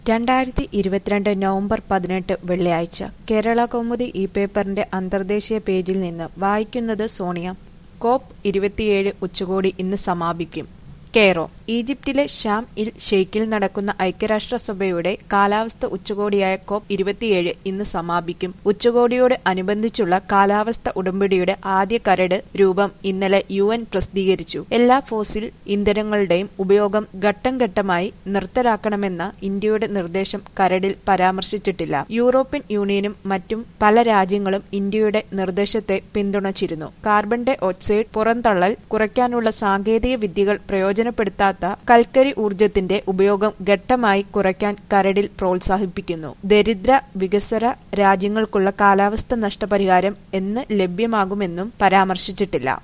രണ്ടായിരത്തി ഇരുപത്തിരണ്ട് നവംബർ പതിനെട്ട് വെള്ളിയാഴ്ച കേരള കൗമുദി ഈ പേപ്പറിന്റെ അന്തർദേശീയ പേജിൽ നിന്ന് വായിക്കുന്നത് സോണിയ കോപ്പ് ഇരുപത്തിയേഴ് ഉച്ചകോടി ഇന്ന് സമാപിക്കും കെയ്റോ ഈജിപ്തിലെ ഷാം ഇൽ ഷെയ്ഖിൽ നടക്കുന്ന ഐക്യരാഷ്ട്രസഭയുടെ കാലാവസ്ഥ ഉച്ചകോടിയായ കോപ്പ് ഇരുപത്തിയേഴ് ഇന്ന് സമാപിക്കും ഉച്ചകോടിയോട് അനുബന്ധിച്ചുള്ള കാലാവസ്ഥ ഉടമ്പടിയുടെ ആദ്യ കരട് രൂപം ഇന്നലെ യു എൻ പ്രസിദ്ധീകരിച്ചു എല്ലാ ഫോസിൽ ഇന്ധനങ്ങളുടെയും ഉപയോഗം ഘട്ടം ഘട്ടമായി നിർത്തലാക്കണമെന്ന ഇന്ത്യയുടെ നിർദ്ദേശം കരടിൽ പരാമർശിച്ചിട്ടില്ല യൂറോപ്യൻ യൂണിയനും മറ്റും പല രാജ്യങ്ങളും ഇന്ത്യയുടെ നിർദ്ദേശത്തെ പിന്തുണച്ചിരുന്നു കാർബൺ ഡൈ ഓക്സൈഡ് പുറന്തള്ളൽ കുറയ്ക്കാനുള്ള സാങ്കേതിക വിദ്യകൾ പ്രയോജനപ്പെടുത്താത്ത കൽക്കരി ഊർജത്തിന്റെ ഉപയോഗം ഘട്ടമായി കുറയ്ക്കാൻ കരടിൽ പ്രോത്സാഹിപ്പിക്കുന്നു ദരിദ്ര വികസ്വര രാജ്യങ്ങൾക്കുള്ള കാലാവസ്ഥ നഷ്ടപരിഹാരം എന്ന് ലഭ്യമാകുമെന്നും പരാമർശിച്ചിട്ടില്ല